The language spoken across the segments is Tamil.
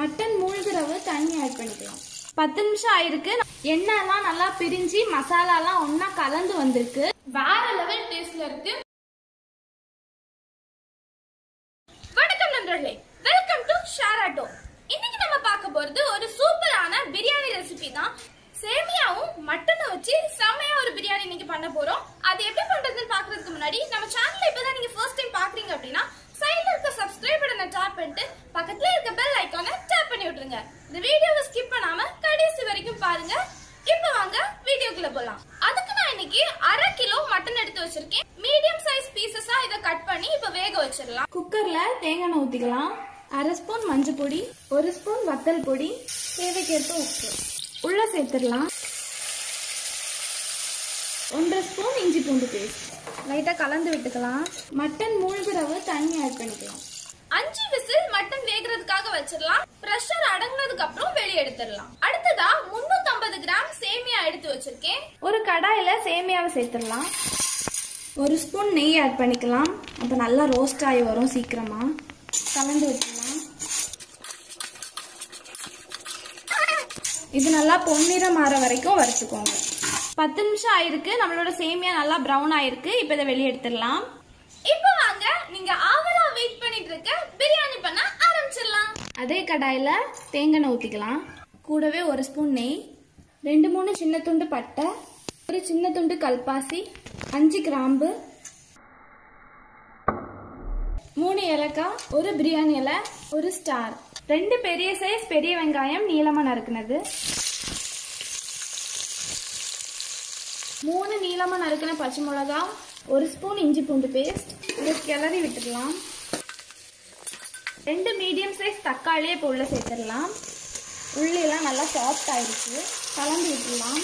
மட்டன் மூழ்கிறவு தண்ணி ஆட் பண்ணிக்கலாம் பத்து நிமிஷம் ஆயிருக்கு எண்ணெய்லாம் நல்லா பிரிஞ்சு மசாலாலாம் ஒண்ணா கலந்து வந்திருக்கு வேற லெவல் டேஸ்ட்ல இருக்கு வணக்கம் நண்பர்களே வெல்கம் டு ஷாராட்டோ இன்னைக்கு நம்ம பார்க்க போறது ஒரு சூப்பரான பிரியாணி ரெசிபி தான் சேமியாவும் மட்டனும் வச்சு செம்மையா ஒரு பிரியாணி இன்னைக்கு பண்ண போறோம் அது எப்படி பண்றதுன்னு பாக்குறதுக்கு முன்னாடி நம்ம சேனல்ல இப்பதான் நீங்க ஃபர்ஸ்ட் டைம் பாக்குறீங்க அப்படின்னா சைடுல இருக்க சப்ஸ்கிரைப் பட்டனை டாப் பண்ணிட்டு பக்கத்துல இருக்க பெல் ஐகானை டேப் பண்ணி விட்டுருங்க இந்த வீடியோவை ஸ்கிப் பண்ணாம கடைசி வரைக்கும் பாருங்க இப்போ வாங்க வீடியோக்குள்ள போலாம் அதுக்கு நான் இன்னைக்கு அரை கிலோ மட்டன் எடுத்து வச்சிருக்கேன் மீடியம் சைஸ் பீசஸா இதை கட் பண்ணி இப்போ வேக வச்சிடலாம் குக்கர்ல தேங்காய் எண்ணெய் ஊத்திக்கலாம் அரை ஸ்பூன் மஞ்சள் பொடி ஒரு ஸ்பூன் வத்தல் பொடி தேவைக்கேற்ப உப்பு உள்ள சேர்த்துடலாம் ஒன்றரை ஸ்பூன் இஞ்சி பூண்டு பேஸ்ட் லைட்டா கலந்து விட்டுக்கலாம் மட்டன் மூழ்கிறவு தண்ணி ஆட் பண்ணிக்கலாம் அஞ்சு விசில் மட்டன் வேகிறதுக்காக வச்சிடலாம் பிரஷர் அடங்குனதுக்கு அப்புறம் வெளியே எடுத்துடலாம் அடுத்ததா 350 கிராம் சேமியா எடுத்து வச்சிருக்கேன் ஒரு கடாயில சேமியாவை சேர்த்துடலாம் ஒரு ஸ்பூன் நெய் ஆட் பண்ணிக்கலாம் அப்போ நல்லா ரோஸ்ட் ஆகி வரும் சீக்கிரமா கலந்து வச்சிடலாம் இது நல்லா பொன்னிறம் மாற வரைக்கும் வறுத்துக்கோங்க பத்து நிமிஷம் ஆயிருக்கு நம்மளோட சேமியா நல்லா ப்ரௌன் ஆயிருக்கு இப்போ இதை வெளியே எடுத்துடலாம் இப்போ வாங்க நீங்க ஆவலா வெயிட் பண்ணிட்டு இருக்க பிரியாணி பண்ண ஆரம்பிச்சிடலாம் அதே கடாயில தேங்காய் எண்ணெய் ஊத்திக்கலாம் கூடவே ஒரு ஸ்பூன் நெய் ரெண்டு மூணு சின்ன துண்டு பட்டை ஒரு சின்ன துண்டு கல்பாசி அஞ்சு கிராம்பு மூணு ஏலக்காய் ஒரு பிரியாணி இலை ஒரு ஸ்டார் ரெண்டு பெரிய சைஸ் பெரிய வெங்காயம் நீளமா நறுக்குனது மூணு நீளமா நறுக்கின பச்சை மிளகா ஒரு ஸ்பூன் இஞ்சி பூண்டு பேஸ்ட் இதை கிளறி விட்டுடலாம் ரெண்டு மீடியம் சைஸ் தக்காளியை இப்போ உள்ள சேர்த்துடலாம் உள்ளெல்லாம் நல்லா சாஃப்ட் ஆயிடுச்சு கலந்து விட்டுடலாம்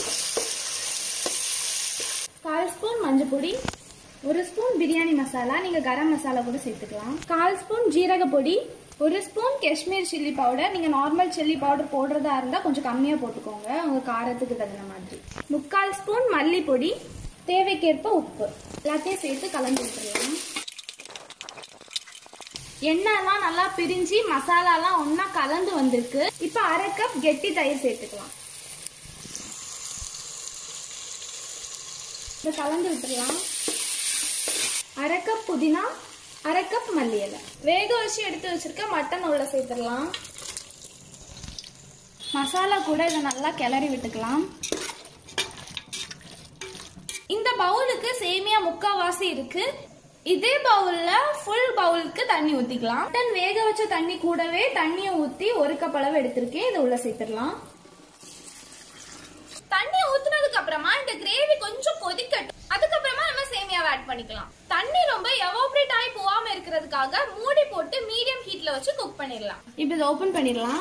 கால் ஸ்பூன் மஞ்சள் பொடி ஒரு ஸ்பூன் பிரியாணி மசாலா நீங்க கரம் மசாலா கூட சேர்த்துக்கலாம் கால் ஸ்பூன் ஜீரக பொடி ஒரு ஸ்பூன் காஷ்மீர் சில்லி பவுடர் நீங்க நார்மல் சில்லி பவுடர் போடுறதா இருந்தா கொஞ்சம் கம்மியா போட்டுக்கோங்க உங்க காரத்துக்கு தகுந்த மாதிரி முக்கால் ஸ்பூன் மல்லிப்பொடி தேவைக்கேற்ப உப்பு எல்லாத்தையும் சேர்த்து கலந்து விட்டுறலாம் எண்ணெய்லாம் நல்லா பிரிஞ்சு மசாலாலாம் ஒண்ணா கலந்து வந்திருக்கு இப்போ அரை கப் கெட்டி தயிர் சேர்த்துக்கலாம் இதை கலந்து விட்டுடலாம் அரை கப் புதினா அரை கப் மல்லி இலை வேக வச்சு எடுத்து வச்சிருக்க மட்டன் உள்ள சேர்த்துடலாம் மசாலா கூட இதை நல்லா கிளறி விட்டுக்கலாம் இந்த பவுலுக்கு சேமியா முக்காவாசி இருக்கு இதே பவுல்ல ஃபுல் பவுலுக்கு தண்ணி ஊத்திக்கலாம் மட்டன் வேக வச்ச தண்ணி கூடவே தண்ணியை ஊத்தி ஒரு கப் அளவு எடுத்திருக்கேன் இதை உள்ள சேர்த்துடலாம் தண்ணி ஊத்துனதுக்கு அப்புறமா இந்த கிரேவி கொஞ்சம் கொதிக்கட்டும் அதுக்கப்புறமா நம்ம சேமியாவை ஆட் பண்ணிக்கலாம் தண்ணி ரொம்ப எவாபரேட் ஆகி போகாம இருக்கிறதுக்காக மூடி போட்டு மீடியம் ஹீட்ல வச்சு குக் பண்ணிடலாம் இப்போ இதை ஓபன் பண்ணிடலாம்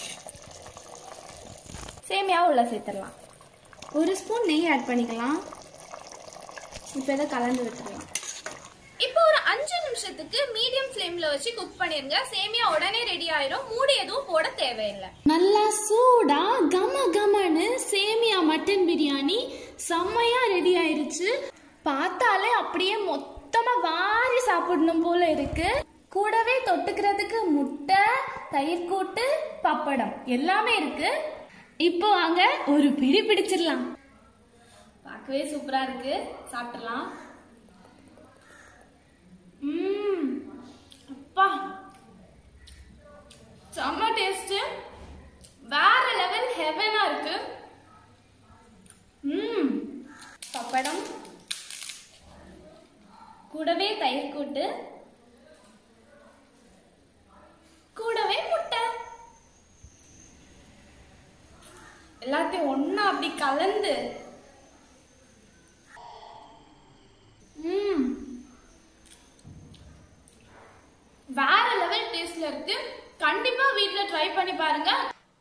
சேமியாவை உள்ள சேர்த்துடலாம் ஒரு ஸ்பூன் நெய் ஆட் பண்ணிக்கலாம் இப்போ இதை கலந்து விட்டுடலாம் இப்போ ஒரு அஞ்சு நிமிஷத்துக்கு மீடியம் ஃப்ளேம்ல வச்சு குக் பண்ணிருங்க சேமியா உடனே ரெடி ஆயிரும் மூடி எதுவும் போட தேவையில்லை நல்லா சூடா கம கமன்னு சேமியா மட்டன் பிரியாணி செம்மையா ரெடி ஆயிருச்சு பார்த்தாலே அப்படியே மொத்தமா வாரி சாப்பிடணும் போல இருக்கு கூடவே தொட்டுக்கிறதுக்கு முட்டை தயிர் கூட்டு பப்படம் எல்லாமே இருக்கு இப்போ வாங்க ஒரு பிடி பிடிச்சிடலாம் பார்க்கவே சூப்பரா இருக்கு சாப்பிடலாம் ம்ம். அப்பா செம்ம டேஸ்ட் வேற லெவல் ஹெவனா இருக்கு ம் பப்படம் கூடவே தயிர் கூட்டு கூடவே முட்டை எல்லாத்தையும் ஒண்ணா அப்படி கலந்து ம் வேற லெவல் டேஸ்ட்ல இருக்கு கண்டிப்பா வீட்ல ட்ரை பண்ணி பாருங்க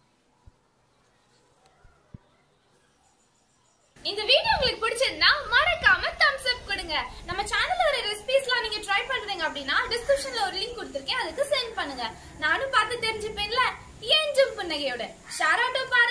இந்த வீடியோ உங்களுக்கு பிடிச்சிருந்தா மறக்காம தம்ஸ் அப் கொடுங்க நம்ம சேனல்ல வர ரெசிபிஸ்லாம் நீங்க ட்ரை பண்றீங்க அப்படின்னா டிஸ்கிரிப்ஷன்ல ஒரு லிங்க் கொடுத்திருக்கேன் அதுக்கு சென்ட் பண்ணுங்க நானும் பார்த்து தெரிஞ்சுப்பேன்ல ஏன் புன்னகையோட ஷாராட்டோ பாருங்க